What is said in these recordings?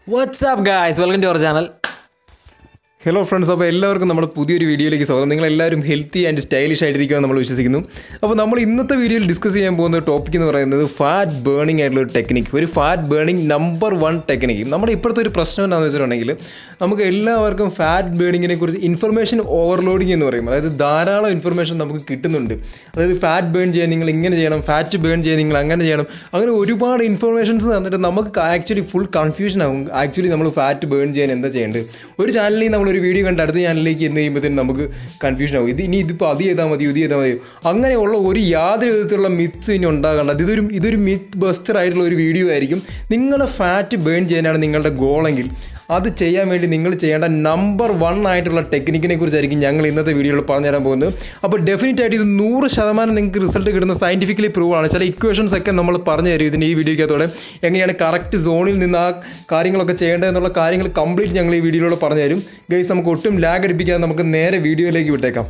WhatsApp guys welcome to our channel hello friends അപ്പോൾ എല്ലാവർക്കും നമ്മുടെ പുതിയൊരു വീഡിയോയിലേക്ക് സ്വാഗതം നിങ്ങൾ എല്ലാവരും ഹെൽത്തി ആൻഡ് സ്റ്റൈലിഷ് ആയിട്ടിരിക്കുമെന്ന് നമ്മൾ വിശ്വസിക്കുന്നു അപ്പോൾ നമ്മൾ ഇന്നത്തെ വീഡിയോയിൽ ഡിസ്കസ് ചെയ്യാൻ പോകുന്ന ടോപ്പിക് എന്ന് പറയുന്നത് ഫാറ്റ് ബേണിംഗ് ആയിട്ടുള്ള ഒരു ടെക്നിക്ക് ഒരു fat burning number one technique നമ്മുടെ ഇപ്പോഴത്തെ ഒരു പ്രശ്നം എന്താണെന്ന് വെച്ചിട്ടുണ്ടെങ്കിൽ നമുക്ക് എല്ലാവർക്കും ഫാറ്റ് ബേണിങ്ങിനെ കുറിച്ച് ഇൻഫർമേഷൻ ഓവർലോഡിങ് എന്ന് പറയും അതായത് ധാരാളം ഇൻഫർമേഷൻ നമുക്ക് കിട്ടുന്നുണ്ട് അതായത് ഫാറ്റ് ബേൺ ചെയ്യാൻ നിങ്ങൾ ഇങ്ങനെ ചെയ്യണം ഫാറ്റ് ബേൺ ചെയ്യാൻ നിങ്ങൾ അങ്ങനെ ചെയ്യണം അങ്ങനെ ഒരുപാട് ഇൻഫർമേഷൻസ് തന്നിട്ട് നമുക്ക് ആക്ച്വലി ഫുൾ കൺഫ്യൂഷൻ ആകും ആക്ച്വലി നമ്മൾ ഫാറ്റ് ബേൺ ചെയ്യാൻ എന്താ ചെയ്യേണ്ടത് ഒരു ചാനലിൽ നമ്മൾ ഒരു വീഡിയോ കണ്ട് അടുത്ത ചാനലിലേക്ക് എന്ന് കഴിയുമ്പോഴത്തേനും നമുക്ക് കൺഫ്യൂഷൻ ആകും ഇത് ഇനി ഇതിപ്പോൾ അത് ചെയ്താൽ മതി ഇത് ചെയ്താൽ മതി അങ്ങനെയുള്ള ഒരു യാതൊരു വിധത്തിലുള്ള മിത്സ് ഇനി ഉണ്ടാകേണ്ട ഇതൊരു ഇതൊരു മിത്ത് ബസ്റ്റർ ആയിട്ടുള്ള ഒരു വീഡിയോ ആയിരിക്കും നിങ്ങളുടെ ഫാറ്റ് ബേൺ ചെയ്യാനാണ് നിങ്ങളുടെ ഗോളെങ്കിൽ അത് ചെയ്യാൻ വേണ്ടി നിങ്ങൾ ചെയ്യേണ്ട നമ്പർ വൺ ആയിട്ടുള്ള ടെക്നിക്കിനെ കുറിച്ചായിരിക്കും ഞങ്ങൾ ഇന്നത്തെ വീഡിയോയിൽ പറഞ്ഞുതരാൻ പോകുന്നത് അപ്പോൾ ഡെഫിനറ്റ് ആയിട്ട് ഇത് നൂറ് ശതമാനം നിങ്ങൾക്ക് റിസൾട്ട് കിട്ടുന്ന സയൻറ്റിഫിക്കലി പ്രൂവ് ആണ് ചില ഇക്വേഷൻസ് ഒക്കെ നമ്മൾ പറഞ്ഞു തരും ഇതിൻ്റെ ഈ വീഡിയോക്കകത്തോടെ എങ്ങനെയാണ് കറക്റ്റ് സോണിൽ നിന്ന് ആ കാര്യങ്ങളൊക്കെ ചെയ്യേണ്ടതെന്നുള്ള കാര്യങ്ങൾ കംപ്ലീറ്റ് ഞങ്ങൾ ഈ വീഡിയോയിലൂടെ പറഞ്ഞു തരും ഗൈസ് നമുക്ക് ഒട്ടും ലാഗ് അടിപ്പിക്കാതെ നമുക്ക് നേരെ വീഡിയോയിലേക്ക് വിട്ടേക്കാം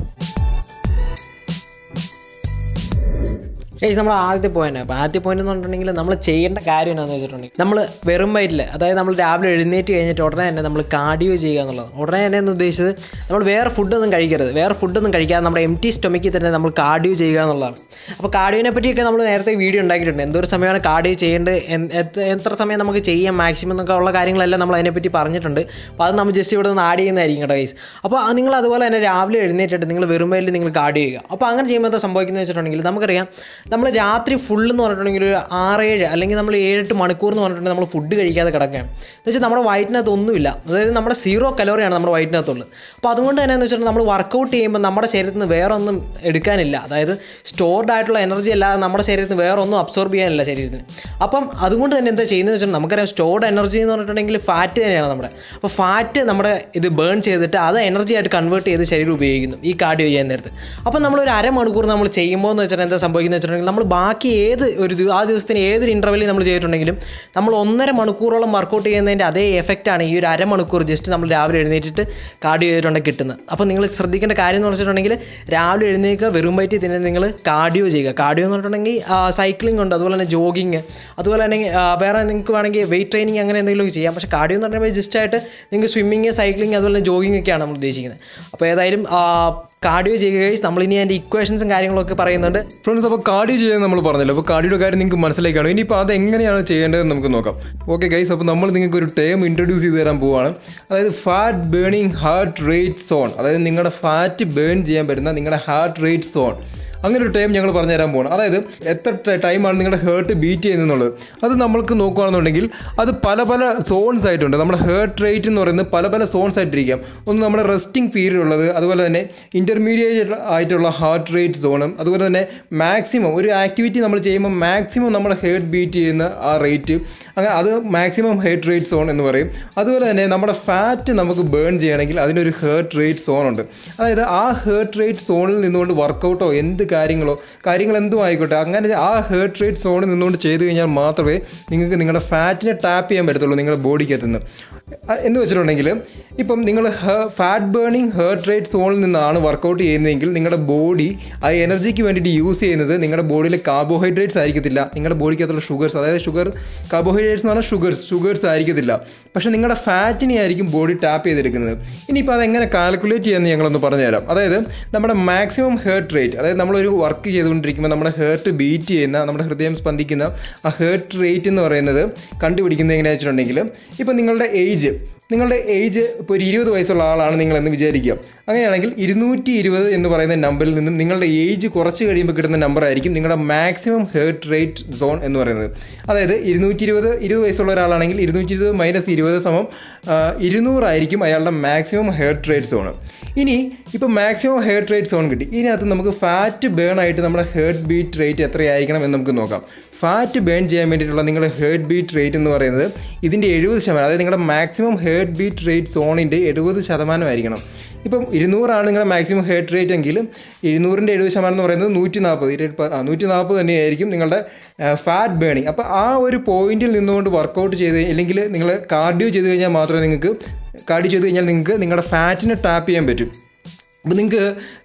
ഗൈസ് നമ്മുടെ ആദ്യത്തെ പോയിന്റ് അപ്പോൾ ആദ്യത്തെ പോയിന്റ് എന്ന് പറഞ്ഞിട്ടുണ്ടെങ്കിൽ നമ്മൾ ചെയ്യേണ്ട കാര്യം എന്താണെന്ന് വെച്ചിട്ടുണ്ടെങ്കിൽ നമ്മൾ വെറും വയറ്റിൽ അതായത് നമ്മൾ രാവിലെ എഴുന്നേറ്റ് കഴിഞ്ഞിട്ട് ഉടനെ തന്നെ നമ്മൾ കാർഡിയോ ചെയ്യുക എന്നുള്ളത് ഉടനെ തന്നെ എന്ന് ഉദ്ദേശിച്ചത് നമ്മൾ വേറെ ഫുഡൊന്നും കഴിക്കരുത് വേറെ ഫുഡൊന്നും കഴിക്കാതെ നമ്മുടെ എം ടി സ്റ്റൊമക്കിൽ തന്നെ നമ്മൾ കാർഡിയോ ചെയ്യുക എന്നുള്ളതാണ് അപ്പോൾ കാർഡിയോനെ പറ്റിയൊക്കെ നമ്മൾ നേരത്തെ വീഡിയോ ഉണ്ടാക്കിയിട്ടുണ്ട് എന്തോരു സമയമാണ് കാർഡിയോ ചെയ്യേണ്ടത് എൻ- എത്ര- എത്ര സമയം നമുക്ക് ചെയ്യാം മാക്സിമം എന്നൊക്കെ ഉള്ള കാര്യങ്ങളെല്ലാം നമ്മൾ അതിനെപ്പറ്റി പറഞ്ഞിട്ടുണ്ട് അപ്പോൾ അത് നമ്മൾ ജസ്റ്റ് ഇവിടെ നിന്ന് ആഡ് ചെയ്യുന്നതായിരിക്കും കേട്ടോ ഗൈസ് അപ്പോൾ അത് നിങ്ങൾ അതുപോലെ തന്നെ രാവിലെ എഴുന്നേറ്റിട്ട് നിങ്ങൾ വെറും വയലിൽ നിങ്ങൾ കാർഡിയോ ചെയ്യുക അപ്പോൾ അങ്ങനെ ചെയ്യുമ്പോൾ എന്താ സംഭവിക്കുന്നത് വെച്ചിട്ടുണ്ടെങ്കിൽ നമുക്കറിയാം നമ്മൾ രാത്രി ഫുള്ള് എന്ന് പറഞ്ഞിട്ടുണ്ടെങ്കിൽ ഒരു ആറേഴ് അല്ലെങ്കിൽ നമ്മൾ ഏഴെട്ട് മണിക്കൂർ എന്ന് പറഞ്ഞിട്ടുണ്ടെങ്കിൽ നമ്മൾ ഫുഡ് കഴിക്കാതെ കിടക്കുകയാണ് എന്ന് വെച്ചാൽ നമ്മുടെ വയറ്റിനകത്ത് ഒന്നുമില്ല അതായത് നമ്മുടെ സീറോ കലോറിയാണ് നമ്മുടെ വയറ്റിനകത്തുള്ളത് അപ്പോൾ അതുകൊണ്ട് തന്നെ എന്ന് വെച്ചിട്ടുണ്ടെങ്കിൽ നമ്മൾ വർക്കൗട്ട് ചെയ്യുമ്പോൾ നമ്മുടെ ശരീരത്തിൽ നിന്ന് വേറെ ഒന്നും എടുക്കാനില്ല അതായത് സ്റ്റോർഡ് ആയിട്ടുള്ള എനർജി അല്ലാതെ നമ്മുടെ ശരീരത്തിന് വേറെ ഒന്നും അബ്സോർബ് ചെയ്യാനില്ല ശരീരത്തിന് അപ്പം അതുകൊണ്ട് തന്നെ എന്താ ചെയ്യുന്നത് വെച്ചാൽ നമുക്കറിയാം സ്റ്റോർഡ് എനർജി എന്ന് പറഞ്ഞിട്ടുണ്ടെങ്കിൽ ഫാറ്റ് തന്നെയാണ് നമ്മുടെ അപ്പോൾ ഫാറ്റ് നമ്മുടെ ഇത് ബേൺ ചെയ്തിട്ട് അത് എനർജി ആയിട്ട് കൺവേർട്ട് ചെയ്ത് ശരീരം ഉപയോഗിക്കുന്നു ഈ കാർഡിയോ ചെയ്യാൻ നേരത്ത് അപ്പം നമ്മൾ ഒരു അരമണിക്കൂർ നമ്മൾ ചെയ്യുമ്പോൾ എന്ന് വെച്ചിട്ടുണ്ടെങ്കിൽ എന്താ സംഭവിക്കുന്നത് വെച്ചിട്ടുണ്ടെങ്കിൽ നമ്മൾ ബാക്കി ഏത് ഒരു ദിവ- ആ ദിവസത്തിന് ഏതൊരു ഇൻ്റർവെല്ലിൽ നമ്മൾ ചെയ്തിട്ടുണ്ടെങ്കിലും നമ്മൾ ഒന്നര മണിക്കൂറോളം വർക്കൗട്ട് ചെയ്യുന്നതിൻ്റെ അതേ എഫക്റ്റാണ് ഈ ഒരു അരമണിക്കൂർ ജസ്റ്റ് നമ്മൾ രാവിലെ എഴുന്നേറ്റിട്ട് കാർഡിയോ ചെയ്തിട്ടുണ്ടെങ്കിൽ കിട്ടുന്നത് അപ്പോൾ നിങ്ങൾ ശ്രദ്ധിക്കേണ്ട കാര്യം എന്ന് വെച്ചിട്ടുണ്ടെങ്കിൽ രാവിലെ എഴുന്നേൽക്കുക വെറും വയറ്റിൽ തന്നെ നിങ്ങൾ കാർഡിയോ ചെയ്യുക കാർഡിയോ എന്ന് പറഞ്ഞിട്ടുണ്ടെങ്കിൽ സൈക്ലിംഗ് ഉണ്ട് അതുപോലെ തന്നെ ജോഗിങ് അതുപോലെ തന്നെ ആ, വേറെ നിങ്ങൾക്ക് വേണമെങ്കിൽ വെയിറ്റ് ട്രെയിനിങ് അങ്ങനെ എന്തെങ്കിലും ചെയ്യാം പക്ഷേ കാർഡിയോ എന്ന് പറയുമ്പോൾ ജസ്റ്റ് ആയിട്ട് നിങ്ങൾക്ക് സ്വിമ്മിങ് സൈക്ലിംഗ് അതുപോലെ തന്നെ ജോഗിങ് ഒക്കെയാണ് നമ്മൾ ഉദ്ദേശിക്കുന്നത് അപ്പോൾ ഏതായാലും കാർഡിയോ ചെയ്യുക നമ്മൾ ഇനി അതിൻ്റെ ഇക്വേഷൻസും കാര്യങ്ങളൊക്കെ പറയുന്നുണ്ട് ഫ്രണ്ട്സ് അപ്പോൾ കാർഡിയോ ചെയ്യാൻ നമ്മൾ പറഞ്ഞല്ലോ അപ്പോൾ കാർഡിയോയുടെ കാര്യം നിങ്ങൾക്ക് മനസ്സിലാക്കാണ് ഇനിയിപ്പോൾ അത് എങ്ങനെയാണ് ചെയ്യേണ്ടതെന്ന് നമുക്ക് നോക്കാം ഓക്കെ ഗൈസ് അപ്പോൾ നമ്മൾ നിങ്ങൾക്ക് ഒരു ടേം ഇൻട്രൊഡ്യൂസ് ചെയ്ത് തരാൻ പോവുകയാണ് അതായത് fat burning heart rate zone അതായത് നിങ്ങളുടെ ഫാറ്റ് ബേൺ ചെയ്യാൻ പറ്റുന്ന നിങ്ങളുടെ ഹാർട്ട് റേറ്റ് സോൺ അങ്ങനെ ഒരു ടൈം ഞങ്ങൾ പറഞ്ഞു തരാൻ പോകണം അതായത് എത്ര ടൈമാണ് നിങ്ങളുടെ ഹേർട്ട് ബീറ്റ് ചെയ്യുന്നത് അത് നമ്മൾക്ക് നോക്കുകയാണെന്നുണ്ടെങ്കിൽ അത് പല പല സോൺസ് ആയിട്ടുണ്ട് നമ്മുടെ ഹേർട്ട് റേറ്റ് എന്ന് പറയുന്നത് പല പല സോൺസ് ആയിട്ടിരിക്കാം ഒന്ന് നമ്മുടെ റെസ്റ്റിംഗ് പീരീഡ് ഉള്ളത് അതുപോലെ തന്നെ ഇൻ്റർമീഡിയറ്റ് ആയിട്ടുള്ള ഹാർട്ട് റേറ്റ് സോണും അതുപോലെ തന്നെ മാക്സിമം ഒരു ആക്ടിവിറ്റി നമ്മൾ ചെയ്യുമ്പോൾ മാക്സിമം നമ്മുടെ ഹേർട്ട് ബീറ്റ് ചെയ്യുന്ന ആ റേറ്റ് അങ്ങനെ അത് മാക്സിമം ഹേർട്ട് റേറ്റ് സോൺ എന്ന് പറയും അതുപോലെ തന്നെ നമ്മുടെ ഫാറ്റ് നമുക്ക് ബേൺ ചെയ്യണമെങ്കിൽ അതിനൊരു ഹേർട്ട് റേറ്റ് സോൺ ഉണ്ട് അതായത് ആ ഹേർട്ട് റേറ്റ് സോണിൽ നിന്നുകൊണ്ട് വർക്കൗട്ടോ എന്ത് കാര്യങ്ങളോ കാര്യങ്ങൾ എന്തും ആയിക്കോട്ടെ അങ്ങനെ ആ ഹേർട്ട് റേറ്റ് സോണിൽ നിന്നുകൊണ്ട് ചെയ്തു കഴിഞ്ഞാൽ മാത്രമേ നിങ്ങൾക്ക് നിങ്ങളുടെ ഫാറ്റിനെ ടാപ്പ് ചെയ്യാൻ പറ്റത്തുള്ളൂ നിങ്ങളുടെ ബോഡിക്കകത്ത് നിന്ന് അ- എന്ന് വെച്ചിട്ടുണ്ടെങ്കിൽ ഇപ്പം നിങ്ങൾ ഫാറ്റ് ബേണിംഗ് ഹേർട്ട് റേറ്റ് സോണിൽ നിന്നാണ് വർക്കൗട്ട് ചെയ്യുന്നതെങ്കിൽ നിങ്ങളുടെ ബോഡി ആ എനർജിക്ക് വേണ്ടിയിട്ട് യൂസ് ചെയ്യുന്നത് നിങ്ങളുടെ ബോഡിയിലെ കാർബോഹൈഡ്രേറ്റ്സ് ആയിരിക്കത്തില്ല നിങ്ങളുടെ ബോഡിക്കകത്തുള്ള ഷുഗർസ് അതായത് ഷുഗർ കാർബോഹൈഡ്രേറ്റ്സ് എന്ന് പറഞ്ഞാൽ ഷുഗർസ് ഷുഗർസ് ആയിരിക്കത്തില്ല പക്ഷേ നിങ്ങളുടെ ഫാറ്റിനെ ആയിരിക്കും ബോഡി ടാപ്പ് ചെയ്തെടുക്കുന്നത് ഇനിയിപ്പോൾ അതെങ്ങനെ കാൽക്കുലേറ്റ് ചെയ്യാമെന്ന് ഞങ്ങളൊന്ന് പറഞ്ഞുതരാം അതായത് നമ്മുടെ മാക്സിമം ഹേർട്ട് റേറ്റ് അതായത് നമ്മളൊരു വർക്ക് ചെയ്തുകൊണ്ടിരിക്കുമ്പോൾ നമ്മുടെ ഹേർട്ട് ബീറ്റ് ചെയ്യുന്ന നമ്മുടെ ഹൃദയം സ്പന്ദിക്കുന്ന ആ ഹേർട്ട് റേറ്റ് എന്ന് പറയുന്നത് കണ്ടുപിടിക്കുന്നത് എങ്ങനെയാണെന്ന് വെച്ചിട്ടുണ്ടെങ്കിൽ ഇപ്പോൾ നിങ്ങളുടെ ഏജ് നിങ്ങളുടെ ഏജ് ഇപ്പോൾ ഒരു ഇരുപത് വയസ്സുള്ള ആളാണ് നിങ്ങളെന്ന് വിചാരിക്കുക അങ്ങനെയാണെങ്കിൽ ഇരുന്നൂറ്റി ഇരുപത് എന്ന് പറയുന്ന നമ്പറിൽ നിന്നും നിങ്ങളുടെ ഏജ് കുറച്ച് കഴിയുമ്പോൾ കിട്ടുന്ന നമ്പർ ആയിരിക്കും നിങ്ങളുടെ മാക്സിമം ഹേർട്ട് റേറ്റ് സോൺ എന്ന് പറയുന്നത് അതായത് ഇരുന്നൂറ്റി ഇരുപത് ഇരുപത് വയസ്സുള്ള ഒരാളാണെങ്കിൽ ഇരുന്നൂറ്റി ഇരുപത് മൈനസ് ഇരുപത് സമം ആ, ഇരുന്നൂറായിരിക്കും അയാളുടെ മാക്സിമം ഹേർട്ട് റേറ്റ് സോൺ ഇനി ഇപ്പോൾ മാക്സിമം ഹേർട്ട് റേറ്റ് സോൺ കിട്ടി ഇതിനകത്ത് നമുക്ക് ഫാറ്റ് ബേൺ ആയിട്ട് നമ്മുടെ ഹേർട്ട് ബീറ്റ് റേറ്റ് എത്രയായിരിക്കണം എന്ന് നമുക്ക് നോക്കാം ഫാറ്റ് ബേൺ ചെയ്യാൻ വേണ്ടിയിട്ടുള്ള നിങ്ങളുടെ ഹേർട്ട് ബീറ്റ് റേറ്റ് എന്ന് പറയുന്നത് ഇതിൻ്റെ എഴുപത് ശതമാനം അതായത് നിങ്ങളുടെ മാക്സിമം ഹേർട്ട് ബീറ്റ് റേറ്റ് സോണിൻ്റെ എഴുപത് ശതമാനമായിരിക്കണം ഇപ്പം ഇരുന്നൂറാണ് നിങ്ങളുടെ മാക്സിമം ഹേർട്ട് റേറ്റ് എങ്കിൽ ഇരുന്നൂറിൻ്റെ എഴുപത് ശതമാനം എന്ന് പറയുന്നത് നൂറ്റി നാൽപ്പത് ആ നൂറ്റി നാൽപ്പത് തന്നെയായിരിക്കും നിങ്ങളുടെ ഫാറ്റ് ബേണിങ് അപ്പോൾ ആ ഒരു പോയിന്റിൽ നിന്നുകൊണ്ട് വർക്കൗട്ട് ചെയ്ത് ഇല്ലെങ്കിൽ നിങ്ങൾ കാർഡിയോ ചെയ്ത് കഴിഞ്ഞാൽ മാത്രമേ നിങ്ങൾക്ക് കാർഡിയോ ചെയ്ത് കഴിഞ്ഞാൽ നിങ്ങൾക്ക് നിങ്ങളുടെ ഫാറ്റിനെ ടാപ്പ് ചെയ്യാൻ പറ്റും അപ്പോൾ നിങ്ങൾക്ക്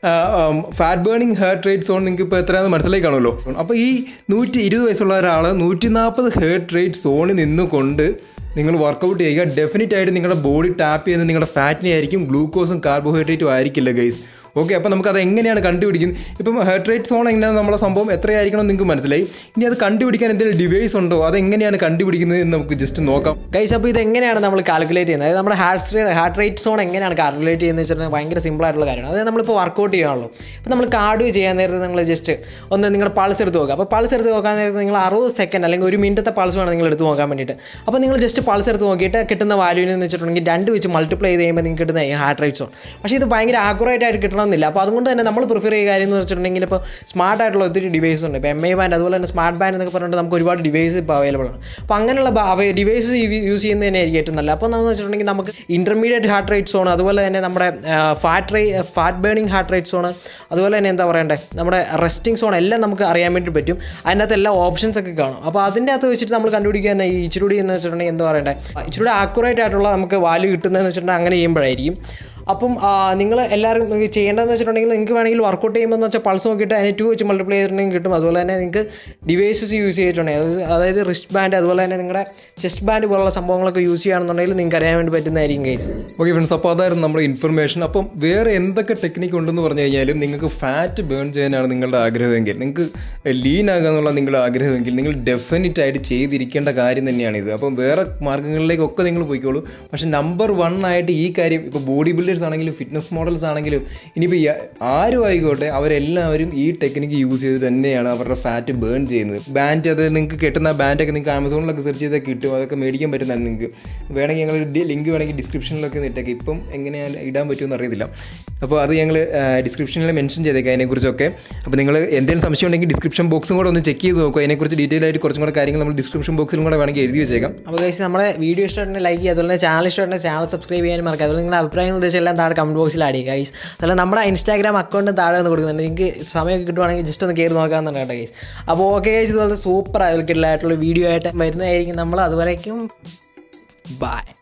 fat burning heart rate zone നിങ്ങൾക്ക് ഇപ്പോൾ എത്രയാണെന്ന് മനസ്സിലായി കാണുമല്ലോ അപ്പോൾ ഈ നൂറ്റി ഇരുപത് വയസ്സുള്ള ഒരാൾ നൂറ്റി നാൽപ്പത് ഹേർട്ട് റേറ്റ് സോണിൽ നിന്നുകൊണ്ട് നിങ്ങൾ വർക്കൗട്ട് ചെയ്യുക ഡെഫിനറ്റ് ആയിട്ട് നിങ്ങളുടെ ബോഡി ടാപ്പ് ചെയ്യുന്നത് നിങ്ങളുടെ ഫാറ്റിനെ ആയിരിക്കും ഗ്ലൂക്കോസും കാർബോഹൈഡ്രേറ്റും ആയിരിക്കില്ല ഗൈസ് ഓക്കെ അപ്പോൾ നമുക്ക് അത് എങ്ങനെയാണ് കണ്ടുപിടിക്കുന്നത് ഇപ്പം ഹെർട്ട് റേറ്റ് സോൺ എങ്ങനെയാണ് നമ്മളെ സംഭവം എത്രയായിരിക്കണം നിങ്ങൾക്ക് മനസ്സിലായി ഇനി അത് കണ്ടുപിടിക്കാൻ എന്തെങ്കിലും ഡിവൈസ് ഉണ്ടോ അത് എങ്ങനെയാണ് കണ്ടുപിടിക്കുന്നത് എന്ന് നമുക്ക് ജസ്റ്റ് നോക്കാം ഗൈസ് അപ്പോൾ ഇത് എങ്ങനെയാണ് നമ്മൾ കാൽക്കുലേറ്റ് ചെയ്യുന്നത് അതായത് നമ്മുടെ ഹാർട്ട് ഹാർട്ട് റേറ്റ് സോൺ എങ്ങനെയാണ് കാൽക്കുലേറ്റ് ചെയ്യുന്നത് വെച്ചിട്ടുണ്ടെങ്കിൽ ഭയങ്കര സിമ്പിൾ ആയിട്ടുള്ള കാര്യമാണ് അതായത് നമ്മളിപ്പോൾ വർക്കൗട്ട് ചെയ്യാനുള്ളൂ ഇപ്പോൾ നമ്മൾ കാർഡിയോ ചെയ്യാൻ നേരത്തെ നിങ്ങൾ ജസ്റ്റ് ഒന്ന് നിങ്ങളുടെ പൾസ് എടുത്ത് നോക്കുക അപ്പോൾ പൾസ് എടുത്ത് നോക്കാൻ നേരത്തെ നിങ്ങൾ അറുപത് സെക്കൻഡ് അല്ലെങ്കിൽ ഒരു മിനിറ്റത്തെ പൾസ് വേണം നിങ്ങൾ എടുത്ത് നോക്കാൻ വേണ്ടിയിട്ട് അപ്പോൾ നിങ്ങൾ ജസ്റ്റ് പൾസ് എടുത്ത് നോക്കിയിട്ട് കിട്ടുന്ന വാല്യൂവിന് എന്ന് വെച്ചിട്ടുണ്ടെങ്കിൽ രണ്ട് വെച്ച് മൾട്ടിപ്ലൈ ചെയ്ത് കഴിയുമ്പോൾ നിങ്ങൾക്ക് കിട്ടുന്ന ഹാർട്ട് റേറ്റ് സോൺ പക്ഷേ ഇത് ഭയങ്കര ആക്യുറേറ്റ് ആയിട്ട് കിട്ടണമെന്നില്ല അപ്പോൾ അതുകൊണ്ട് തന്നെ നമ്മൾ പ്രിഫർ ചെയ്യുക കാര്യം എന്ന് വെച്ചിട്ടുണ്ടെങ്കിൽ ഇപ്പോൾ സ്മാർട്ട് ആയിട്ടുള്ള ഒത്തിരി ഡിവൈസ് ഉണ്ട് ഇപ്പോൾ എം ഐ ബാൻഡ് അതുപോലെ തന്നെ സ്മാർട്ട് ബാൻഡ് എന്നൊക്കെ പറഞ്ഞിട്ട് നമുക്ക് ഒരുപാട് ഡിവൈസ് ഇപ്പോൾ അവൈലബിൾ ആണ് അപ്പോൾ അങ്ങനെയുള്ള ഡിവൈസ് യൂസ് ചെയ്യുന്നത് തന്നെ ആയിരിക്കും ഏറ്റവും നല്ലത് അപ്പോൾ എന്ന് വെച്ചിട്ടുണ്ടെങ്കിൽ നമുക്ക് ഇൻ്റർമീഡിയറ്റ് ഹാർട്ട് റേറ്റ് സോൺ അതുപോലെ തന്നെ നമ്മുടെ ഫാറ്റ് റേ fat burning heart rate zone അതുപോലെ തന്നെ എന്താ പറയണ്ടേ നമ്മുടെ റെസ്റ്റിംഗ് സോൺ എല്ലാം നമുക്ക് അറിയാൻ വേണ്ടി പറ്റും അതിനകത്ത് എല്ലാ ഓപ്ഷൻസ് ഒക്കെ കാണും അപ്പോൾ അതിൻ്റെ അകത്ത് വെച്ചിട്ട് നമ്മൾ കണ്ടുപിടിക്കുക തന്നെ ഈ ഇച്ചിരൂടി എന്ന് വെച്ചിട്ടുണ്ടെങ്കിൽ എന്താ പറയണ്ടേ ഇച്ചിരൂടെ ആക്യുറേറ്റ് ആയിട്ടുള്ള നമുക്ക് വാല്യൂ കിട്ടുന്നതെന്ന് വെച്ചിട്ടുണ്ടെങ്കിൽ അങ്ങനെ ചെയ്യുമ്പോഴായിരിക്കും അപ്പം നിങ്ങൾ എല്ലാവരും ഇത് ചെയ്യേണ്ടതെന്ന് വെച്ചിട്ടുണ്ടെങ്കിൽ നിങ്ങൾക്ക് വേണമെങ്കിൽ വർക്കൗട്ട് ചെയ്യുമ്പോൾ എന്ന് വെച്ചാൽ പൾസ് നോക്കിയിട്ട് അതിനെ ടു വെച്ച് മൾട്ടിപ്ലൈ ചെയ്തിട്ടുണ്ടെങ്കിൽ കിട്ടും അതുപോലെ തന്നെ നിങ്ങൾക്ക് ഡിവൈസസ് യൂസ് ചെയ്തിട്ടുണ്ടെങ്കിൽ അത് അതായത് റിസ്റ്റ് ബാൻഡ് അതുപോലെ തന്നെ നിങ്ങളുടെ ചെസ്റ്റ് ബാൻഡ് പോലുള്ള സംഭവങ്ങളൊക്കെ യൂസ് ചെയ്യുകയാണെന്നുണ്ടെങ്കിൽ നിങ്ങൾക്ക് അറിയാൻ വേണ്ടി പറ്റുന്നതായിരിക്കും കേസ് ഓക്കെ ഫ്രണ്ട്സ് അപ്പോൾ അതായിരുന്നു നമ്മുടെ ഇൻഫർമേഷൻ അപ്പം വേറെ എന്തൊക്കെ ടെക്നിക്ക് ഉണ്ടെന്ന് പറഞ്ഞു കഴിഞ്ഞാലും നിങ്ങൾക്ക് ഫാറ്റ് ബേൺ ചെയ്യാനാണ് നിങ്ങളുടെ ആഗ്രഹമെങ്കിൽ നിങ്ങൾക്ക് ലീൻ ആകുക എന്നുള്ള നിങ്ങളുടെ ആഗ്രഹമെങ്കിൽ നിങ്ങൾ ഡെഫിനറ്റ് ആയിട്ട് ചെയ്തിരിക്കേണ്ട കാര്യം തന്നെയാണ് ഇത് അപ്പം വേറെ മാർഗ്ഗങ്ങളിലേക്കൊക്കെ നിങ്ങൾ പോയിക്കോളൂ പക്ഷെ നമ്പർ വൺ ആയിട്ട് ഈ കാര്യം ഇപ്പോൾ ബോഡി ബിൽഡേഴ്സ് ആണെങ്കിലും ഫിറ്റ്നസ് മോഡൽസ് ആണെങ്കിലും ഇനിയിപ്പോൾ ഈ ആരും ആയിക്കോട്ടെ അവരെല്ലാവരും ഈ ടെക്നിക്ക് യൂസ് ചെയ്ത് തന്നെയാണ് അവരുടെ ഫാറ്റ് ബേൺ ചെയ്യുന്നത് ബാൻഡ് അത് നിങ്ങൾക്ക് കിട്ടുന്ന ബാൻഡൊക്കെ നിങ്ങൾക്ക് ആമസോണിലൊക്കെ സെർച്ച് ചെയ്താൽ കിട്ടും അതൊക്കെ മേടിക്കാൻ പറ്റുന്നതാണ് നിങ്ങൾക്ക് വേണമെങ്കിൽ ഞങ്ങൾ ലിങ്ക് വേണമെങ്കിൽ ഡിസ്ക്രിപ്ഷനിലൊക്കെ ഇട്ടേക്കാം ഇപ്പം എങ്ങനെയാണ് ഇടാൻ പറ്റുമെന്ന് അറിയത്തില്ല അപ്പോൾ അത് ഞങ്ങൾ ഡിസ്ക്രിപ്ഷനിൽ മെൻഷൻ ചെയ്തേക്കാം അതിനെക്കുറിച്ചൊക്കെ അപ്പോൾ നിങ്ങൾ എന്തെങ്കിലും സംശയം ഉണ്ടെങ്കിൽ ഡിസ്ക്രിപ്ഷൻ ബോക്സും കൂടെ ഒന്ന് ചെക്ക് ചെയ്ത് നോക്കുക അതിനെക്കുറിച്ച് ഡീറ്റെയിൽ ആയിട്ട് കുറച്ചും കൂടെ കാര്യങ്ങൾ നമ്മൾ ഡിസ്ക്രിപ്ഷൻ ബോക്സിലും കൂടെ വേണമെങ്കിൽ എഴുതി വെച്ചേക്കാം അപ്പോൾ കഴിച്ച് നമ്മളെ വീഡിയോ ഇഷ്ടമായിട്ടുണ്ടെങ്കിൽ ലൈക്ക് ചെയ്യുക അതുപോലെ തന്നെ ചാനൽ ഇഷ്ടമായിട്ടുണ്ടെങ്കിൽ ചാനൽ സബ്സ്ക്രൈബ് ചെയ്യാനും മറക്കുക അതുപോലെ നിങ്ങളുടെ അഭിപ്രായങ്ങൾ ഉദ്ദേശം എല്ലാം താഴെ കമൻറ്റ് ബോക്സിൽ ആഡ് ചെയ്യുക ഗൈസ് അതുപോലെ നമ്മുടെ ഇൻസ്റ്റാഗ്രാം അക്കൗണ്ട് താഴെ ഒന്ന് കൊടുക്കുന്നുണ്ട് നിങ്ങൾക്ക് സമയമൊക്കെ കിട്ടുവാണെങ്കിൽ ജസ്റ്റ് ഒന്ന് കയറി നോക്കാമെന്നുണ്ട് കേട്ടോ ഗൈസ് അപ്പോൾ ഓക്കെ ഗൈസ് ഇതുപോലത്തെ സൂപ്പർ ആയിട്ടുള്ള വീഡിയോ ആയിട്ട് വരുന്നതായിരിക്കും നമ്മൾ അതുവരേക്കും ബൈ